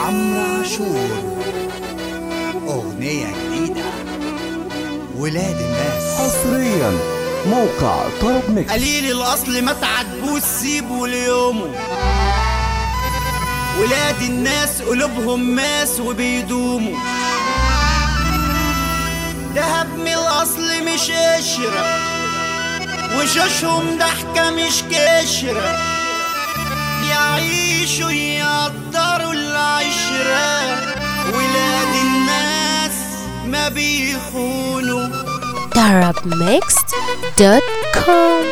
عمرو عاشور أغنية جديدة ولاد الناس حصريا موقع طرب ميكس قليل الأصل ما تعاتبوش سيبوا ليومه ولاد الناس قلوبهم ماس وبيدوموا دهب من الأصل مش قشرة وشوشهم ضحكة مش كشرة يعيشوا يقدروا العشرة ولاد الناس ما بيخونوا darabmixed.com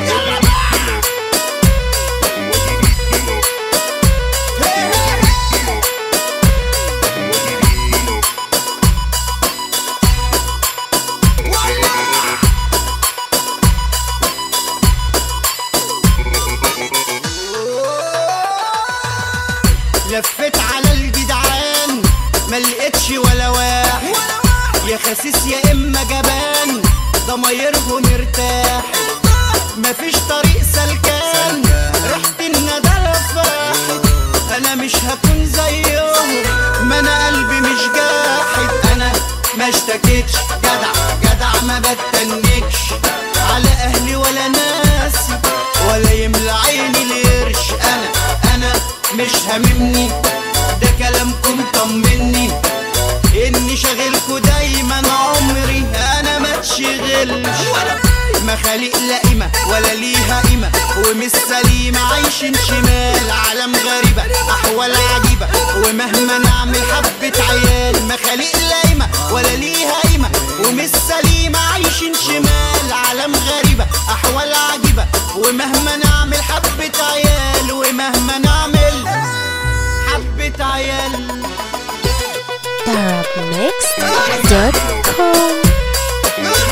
لفيت على الجدعان ما لقيتش ولا واحد يا خسيس يا اما جبان ضمايرهم ارتاح مفيش طريق سلكان ريحة الندى فاحت انا مش هكون زيهم ما انا قلبي مش جاحد انا ما اشتكيتش جدع جدع ما بتنكش على اهلي ولا ناسي ولا يملى عيني القرش انا انا مش هاممني ده كلامكم طمني اني شاغلكوا دايما عمري انا ما تشغلش مخاليق لا قيمة ولا ليها قيمة ومش سليمة عايشين شمال عالم غريبة أحوال عجيبة ومهما نعمل حبة عيال مخاليق لا قيمة ولا ليها قيمة ومش سليمة عايشين شمال عالم غريبة أحوال عجيبة ومهما نعمل حبة عيال ومهما نعمل حبة عيال darabmixed.com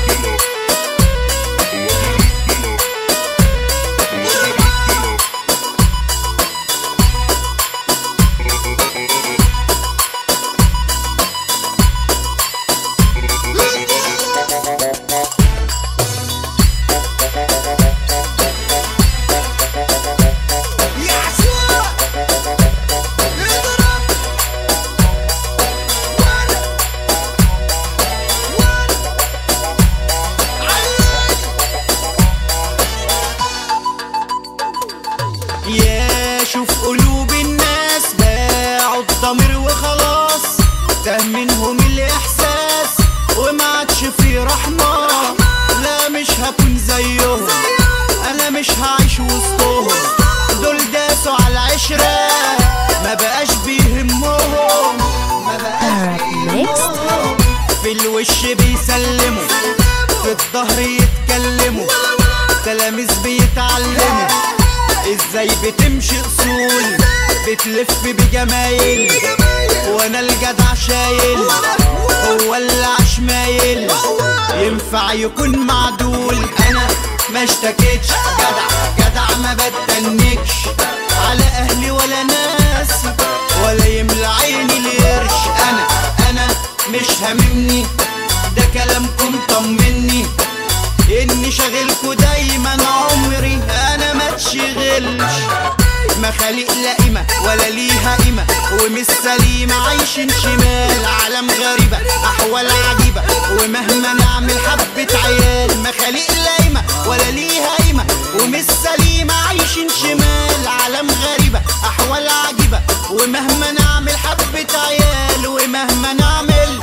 يا شوف قلوب الناس باعوا الضمير وخلاص ده منهم الاحساس وما عادش في رحمه لا مش هكون زيهم انا مش هعيش وسطهم دول داسوا على العشره ما بقاش بيهمهم ما بقاش بيهمهم في الوش بيسلموا في الظهر يتكلموا تلاميذ بيتعلموا ازاي بتمشي اصول بتلف بجمايل وانا الجدع شايل هو اللي عشمايل ينفع يكون معدول انا ما اشتكيتش جدع جدع ما بتنكش على اهلي ولا ناسي ولا يملى عيني القرش انا انا مش هاممني ده كلامكم طمني اني شاغلكوا دايما عمري انا ما تشغلش مخاليق لا قيمة ولا ليها قيمة ومش سليمة عايشين شمال عالم غريبة أحوال عجيبة ومهما نعمل حبة عيال مخاليق لا قيمة ولا ليها قيمة ومش سليمة عايشين شمال عالم غريبة أحوال عجيبة ومهما نعمل حبة عيال ومهما نعمل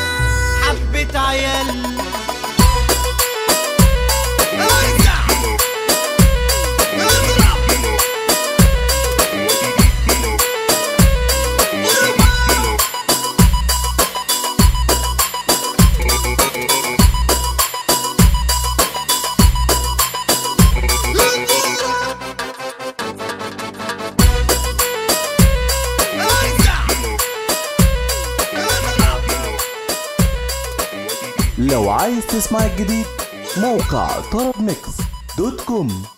حبة عيال لو عايز تسمع الجديد موقع طرب ميكس دوت كوم